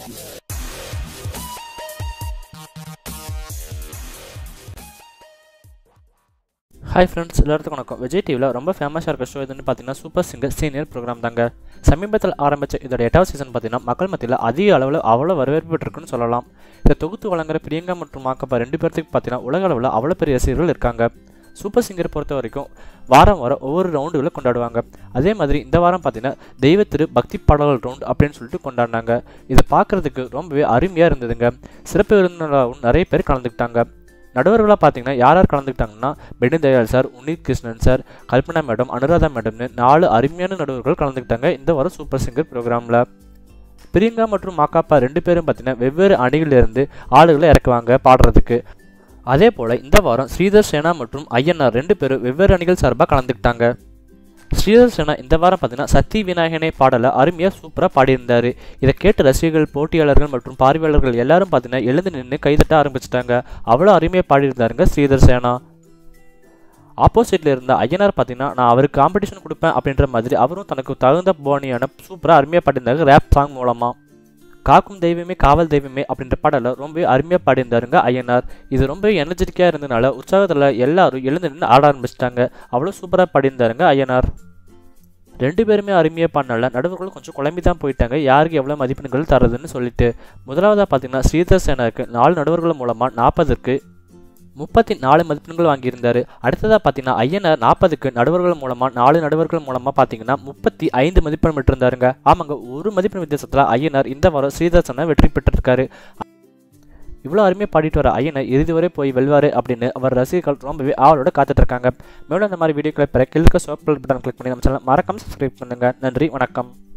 hi friends எல்லாத்துக்கும் வணக்கம் விஜய் டிவியில் ரொம்ப ஃபேமஸாக இருக்க ஷோ எதுன்னு பார்த்தீங்கன்னா சூப்பர் சிங்கர் சீனியர் ப்ரோக்ராம் தாங்க சமீபத்தில் ஆரம்பித்த இதோட எட்டாவது சீசன் பார்த்தீங்கன்னா மக்கள் மத்தியில் அதிக அளவில் அவ்வளோ வரவேற்பு பெற்றிருக்குன்னு சொல்லலாம் இதை தொகுத்து வழங்குற பிரியங்கா மற்றும் மாக்கப்பா ரெண்டு பேர்த்துக்கு பார்த்தீங்கன்னா உலக அளவில் அவ்வளோ பெரிய ரசிகர்கள் இருக்காங்க சூப்பர் சிங்கர் பொறுத்த வரைக்கும் வாரம் வாரம் ஒவ்வொரு ரவுண்டுகளை கொண்டாடுவாங்க அதே மாதிரி இந்த வாரம் பார்த்தீங்கன்னா தெய்வ திரு பக்தி பாடல்கள் ரவுண்ட் அப்படின்னு சொல்லிட்டு கொண்டாடினாங்க இதை பார்க்குறதுக்கு ரொம்பவே அருமையாக இருந்ததுங்க சிறப்பு விருந்தினராகவும் நிறைய பேர் கலந்துக்கிட்டாங்க நடுவர்களாக பார்த்தீங்கன்னா யார் யார் கலந்துக்கிட்டாங்கன்னா Benny Dayal sir Unnikrishnan sir Kalpana madam Anuradha மேடம்னு நாலு அருமையான நடுவர்கள் கலந்துக்கிட்டாங்க இந்த வாரம் சூப்பர் சிங்கர் ப்ரோக்ராமில் பிரியங்கா மற்றும் மாக்காப்பா ரெண்டு பேரும் பார்த்தீங்கன்னா வெவ்வேறு அணிகளிலிருந்து ஆளுகளை இறக்குவாங்க பாடுறதுக்கு அதே போல் இந்த வாரம் ஸ்ரீதர் சேனா மற்றும் ஐயனார் ரெண்டு பேரும் வெவ்வேறு அணிகள் சார்பாக கலந்துக்கிட்டாங்க ஸ்ரீதர் சேனா இந்த வாரம் பார்த்தீங்கன்னா சக்தி விநாயகனை பாடலை அருமையாக சூப்பராக பாடியிருந்தார் இதை கேட்டு ரசிகர்கள் போட்டியாளர்கள் மற்றும் பார்வையாளர்கள் எல்லாரும் பார்த்தீங்கன்னா எழுந்து நின்று கைதட்ட ஆரம்பிச்சிட்டாங்க அவ்வளோ அருமையாக பாடியிருந்தாருங்க ஸ்ரீதர் சேனா ஆப்போசிட்டில் இருந்த ஐயனார் பார்த்தீங்கன்னா நான் அவருக்கு காம்படிஷன் கொடுப்பேன் அப்படின்ற மாதிரி அவரும் தனக்கு தகுந்த போனியான சூப்பராக அருமையாக பாடியிருந்தாரு ரேப் சாங் மூலமாக காக்கும் தெய்வமே காவல் தெய்வமே அப்படின்ற பாடலை ரொம்பவே அருமையாக பாடியிருந்தாருங்க ஐயனார் இது ரொம்ப எனர்ஜெட்டிக்காக இருந்ததுனால உற்சாகத்தில் எல்லாரும் எழுந்து நின்று ஆட ஆரம்பிச்சிட்டாங்க அவ்வளோ சூப்பராக பாடியிருந்தாருங்க ஐயனார் ரெண்டு பேருமே அருமையாக பண்ணல நடுவர்களும் கொஞ்சம் குழம்பி தான் போயிட்டாங்க யாருக்கு எவ்வளோ மதிப்பெண்கள் தரதுன்னு சொல்லிட்டு முதலாவதாக பார்த்தீங்கன்னா ஸ்ரீதர் சேனாவுக்கு நாலு நடுவர்கள் மூலமாக நாற்பதுக்கு முப்பத்தி நாலு மதிப்பெண்கள் வாங்கியிருந்தார் அடுத்ததாக பார்த்தீங்கன்னா ஐயனார் நாற்பதுக்கு நடுவர்கள் மூலமாக நாலு நடுவர்கள் மூலமாக பார்த்தீங்கன்னா முப்பத்தி ஐந்து மதிப்பெண் பெற்றிருந்தாருங்க ஆமாங்க ஒரு மதிப்பெண் வித்தியாசத்தில் ஐயனார் இந்த வாரம் ஸ்ரீதர்சனை வெற்றி பெற்றிருக்காரு இவ்வளோ அருமையாக பாடிட்டு வர ஐயனை இறுதி வரை போய் வெல்வார் அப்படின்னு அவர் ரசிகர்கள் ரொம்பவே ஆவலோட காத்துட்டு இருக்காங்க மேலும் இந்த மாதிரி வீடியோக்களை பெற கிழக்க சோப்பல் பட்டன் கிளிக் பண்ணி நம்ம சேனல் மறக்காம சப்ஸ்கிரைப் பண்ணுங்க நன்றி வணக்கம்